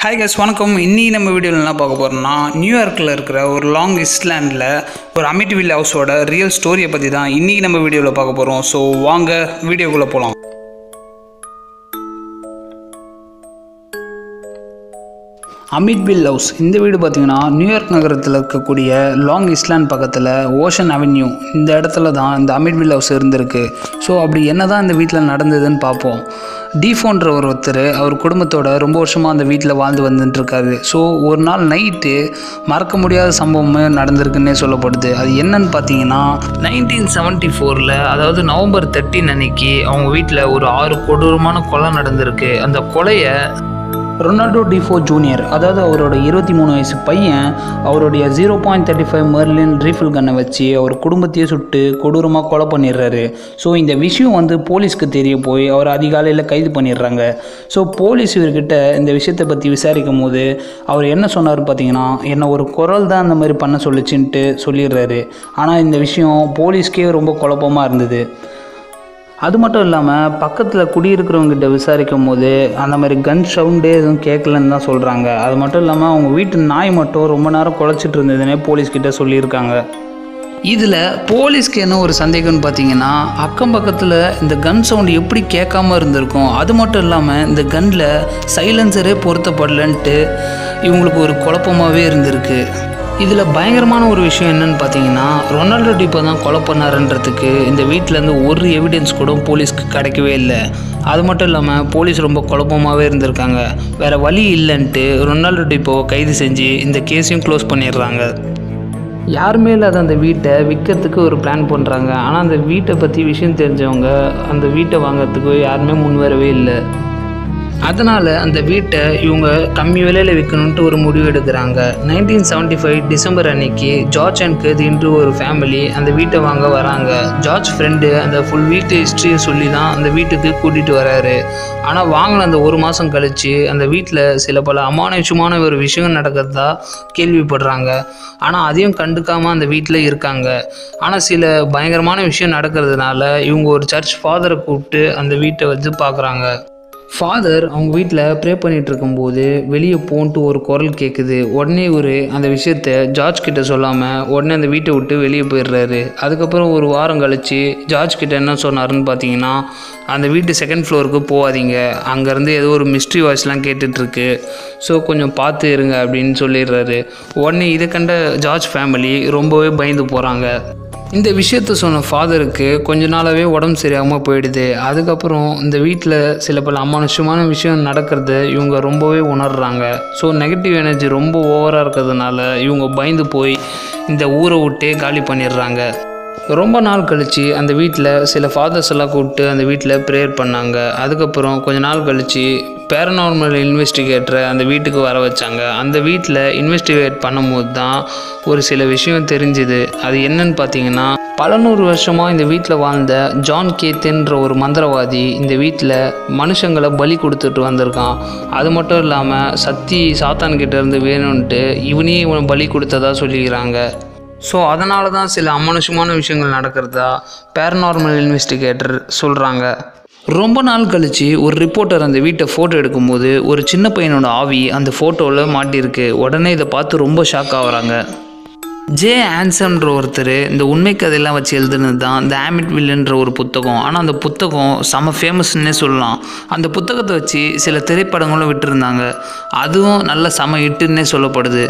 hi guys வணக்கம் இன்னி நம்ம வீடியோவில் என்ன பார்க்க போகிறோம்னா நியூயார்க்கில் இருக்கிற ஒரு லாங் இஸ்லாண்டில் ஒரு அமிட்டிவில் ஹவுஸோட ரியல் ஸ்டோரியை பற்றி தான் இன்றைக்கி நம்ம வீடியோவில் பார்க்க போகிறோம் ஸோ வாங்க வீடியோக்குள்ளே போகலாம் அமிட்வில் ஹவுஸ் இந்த வீடு பார்த்தீங்கன்னா நியூயார்க் நகரத்தில் இருக்கக்கூடிய லாங் இஸ்லாண்ட் பக்கத்தில் ஓஷன் அவென்யூ இந்த இடத்துல தான் இந்த அமிட்வில் ஹவுஸ் இருந்திருக்கு ஸோ அப்படி என்ன தான் இந்த வீட்டில் நடந்ததுன்னு பார்ப்போம் டீஃபோன்ற ஒரு ஒருத்தர் அவர் குடும்பத்தோட ரொம்ப வருஷமாக அந்த வீட்டில் வாழ்ந்து வந்துட்டு இருக்காரு ஸோ ஒரு நாள் நைட்டு மறக்க முடியாத சம்பவமே நடந்திருக்குன்னே சொல்லப்படுது அது என்னன்னு பார்த்தீங்கன்னா நைன்டீன் செவன்ட்டி ஃபோரில் அதாவது நவம்பர் தேர்ட்டின் அன்னைக்கு அவங்க வீட்டில் ஒரு ஆறு கொடூரமான கொலை நடந்திருக்கு அந்த கொலையை ரொனால்டோ டிஃபோ ஜூனியர் அதாவது அவரோட இருபத்தி மூணு வயசு பையன் அவருடைய zero point thirty five Merlin refill கன்னை வச்சு அவர் குடும்பத்தையே சுட்டு கொடூரமாக கொலை பண்ணிடுறாரு ஸோ இந்த விஷயம் வந்து போலீஸ்க்கு தெரிய போய் அவர் அதிகாலையில் கைது பண்ணிடுறாங்க ஸோ போலீஸ் இவர்கிட்ட இந்த விஷயத்தை பற்றி விசாரிக்கும் போது அவர் என்ன சொன்னார் பார்த்தீங்கன்னா என்ன ஒரு குரல் தான் அந்த மாதிரி பண்ண சொல்லுச்சுன்ட்டு சொல்லிடுறாரு ஆனால் இந்த விஷயம் போலீஸ்க்கே ரொம்ப குழப்பமாக இருந்தது அது மட்டும் இல்லாமல் பக்கத்தில் குடியிருக்கிறவங்ககிட்ட விசாரிக்கும் போது அந்த மாதிரி கன் சவுண்டே எதுவும் கேட்கலன்னு தான் சொல்கிறாங்க அது மட்டும் இல்லாமல் அவங்க வீட்டு நாய் மட்டும் ரொம்ப நேரம் குலைச்சிட்டு இருந்ததுன்னே போலீஸ்கிட்ட சொல்லியிருக்காங்க இதில் போலீஸ்க்கு என்ன ஒரு சந்தேகம்னு பார்த்தீங்கன்னா அக்கம் பக்கத்தில் இந்த கன் சவுண்டு எப்படி கேட்காம இருந்திருக்கும் அது மட்டும் இல்லாமல் இந்த கன்னில் சைலன்சரே பொருத்தப்படலன்ட்டு இவங்களுக்கு ஒரு குழப்பமாகவே இருந்திருக்கு இதில் பயங்கரமான ஒரு விஷயம் என்னன்னு பார்த்தீங்கன்னா ரொனால்டோ டிப்போ தான் கொலை பண்ணாருன்றதுக்கு இந்த வீட்டிலேருந்து ஒரு எவிடன்ஸ் கூட போலீஸ்க்கு கிடைக்கவே இல்லை அது மட்டும் இல்லாமல் போலீஸ் ரொம்ப குழப்பமாகவே இருந்திருக்காங்க வேறு வழி இல்லைன்ட்டு ரொனால்டோ டிப்போவை கைது செஞ்சு இந்த கேஸையும் க்ளோஸ் பண்ணிடுறாங்க யாருமே இல்லாத அந்த வீட்டை விற்கிறதுக்கு ஒரு பிளான் பண்ணுறாங்க ஆனால் அந்த வீட்டை பற்றி விஷயம் தெரிஞ்சவங்க அந்த வீட்டை வாங்குறதுக்கு யாருமே முன் வரவே இல்லை அதனால் அந்த வீட்டை இவங்க கம்மி விலையில் விற்கணுன்ட்டு ஒரு முடிவு எடுக்கிறாங்க நைன்டீன் செவன்ட்டி ஃபைவ் டிசம்பர் அன்னைக்கு ஜார்ஜ் அண்ட் கதின்ட்டு ஒரு ஃபேமிலி அந்த வீட்டை வாங்க வராங்க ஜார்ஜ் ஃப்ரெண்டு அந்த ஃபுல் வீட்டு ஹிஸ்ட்ரியை சொல்லி தான் அந்த வீட்டுக்கு கூட்டிகிட்டு வராரு ஆனால் வாங்கின அந்த ஒரு மாதம் கழித்து அந்த வீட்டில் சில பல அமானுஷமான ஒரு விஷயம் நடக்கிறதா கேள்விப்படுறாங்க ஆனால் அதையும் கண்டுக்காமல் அந்த வீட்டில் இருக்காங்க ஆனால் சில பயங்கரமான விஷயம் நடக்கிறதுனால இவங்க ஒரு சர்ச் ஃபாதரை கூப்பிட்டு அந்த வீட்டை வந்து பார்க்குறாங்க ஃபாதர் அவங்க வீட்டில் ப்ரே பண்ணிகிட்டு இருக்கும்போது வெளியே போன்ட்டு ஒரு குரல் கேட்குது உடனே ஒரு அந்த விஷயத்த ஜார்ஜ் கிட்ட சொல்லாமல் உடனே அந்த வீட்டை விட்டு வெளியே போயிடுறாரு அதுக்கப்புறம் ஒரு வாரம் கழித்து ஜார்ஜ் கிட்ட என்ன சொன்னாருன்னு பார்த்தீங்கன்னா அந்த வீட்டு செகண்ட் ஃப்ளோருக்கு போகாதீங்க அங்கேருந்து ஏதோ ஒரு மிஸ்ட்ரி வாய்ஸ்லாம் கேட்டுட்ருக்கு ஸோ கொஞ்சம் பார்த்து இருங்க அப்படின்னு சொல்லிடுறாரு உடனே இதை கண்ட ஜார்ஜ் ஃபேமிலி ரொம்பவே பயந்து போகிறாங்க இந்த விஷயத்த சொன்ன ஃபாதருக்கு கொஞ்ச நாளாகவே உடம்பு சரியாகாமல் போயிடுது அதுக்கப்புறம் இந்த வீட்டில் சில பல அமானுஷமான விஷயம் நடக்கிறத இவங்க ரொம்பவே உணர்றாங்க ஸோ நெகட்டிவ் எனர்ஜி ரொம்ப ஓவராக இருக்கிறதுனால இவங்க பயந்து போய் இந்த ஊரை விட்டே காலி பண்ணிடுறாங்க ரொம்ப நாள் கழித்து அந்த வீட்டில் சில ஃபாதர்ஸ் எல்லாம் கூப்பிட்டு அந்த வீட்டில் ப்ரேயர் பண்ணாங்க அதுக்கப்புறம் கொஞ்ச நாள் கழித்து பேரநார்மல் இன்வெஸ்டிகேட்டரை அந்த வீட்டுக்கு வர வச்சாங்க அந்த வீட்டில் இன்வெஸ்டிகேட் பண்ணும்போது தான் ஒரு சில விஷயம் தெரிஞ்சுது அது என்னன்னு பார்த்தீங்கன்னா பல நூறு வருஷமாக இந்த வீட்டில் வாழ்ந்த ஜான் கேத்தன்ற ஒரு மந்திரவாதி இந்த வீட்டில் மனுஷங்களை பலி கொடுத்துட்டு வந்திருக்கான் அது மட்டும் இல்லாமல் சக்தி சாத்தான்கிட்ட இருந்து வேணும்ன்ட்டு இவனே இவன் பலி கொடுத்ததா சொல்லிக்கிறாங்க ஸோ அதனால தான் சில அமானுஷமான விஷயங்கள் நடக்கிறதா பேரநார்மல் இன்வெஸ்டிகேட்டர் சொல்கிறாங்க ரொம்ப நாள் கழித்து ஒரு ரிப்போர்ட்டர் அந்த வீட்டை ஃபோட்டோ எடுக்கும்போது ஒரு சின்ன பையனோட ஆவி அந்த ஃபோட்டோவில் மாட்டியிருக்கு உடனே இதை பார்த்து ரொம்ப ஷாக் ஆகுறாங்க ஜே ஆன்சம்ன்ற ஒருத்தர் இந்த உண்மை கதையெல்லாம் வச்சு எழுதுனது தான் இந்த ஆமிட் வில்லுன்ற ஒரு புத்தகம் ஆனால் அந்த புத்தகம் செம ஃபேமஸ்ன்னே சொல்லலாம் அந்த புத்தகத்தை வச்சு சில திரைப்படங்களும் விட்டுருந்தாங்க அதுவும் நல்ல செம இட்டுன்னே சொல்லப்படுது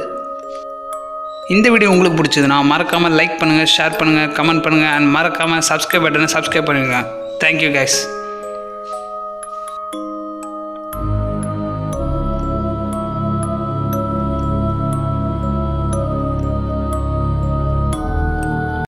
இந்த வீடியோ உங்களுக்கு பிடிச்சதுன்னா மறக்காமல் லைக் பண்ணுங்கள் ஷேர் பண்ணுங்கள் கமெண்ட் பண்ணுங்கள் அண்ட் மறக்காமல் சப்ஸ்கிரைப் பட்டனை சப்ஸ்கிரைப் பண்ணுங்கள் தேங்க்யூ கைஸ்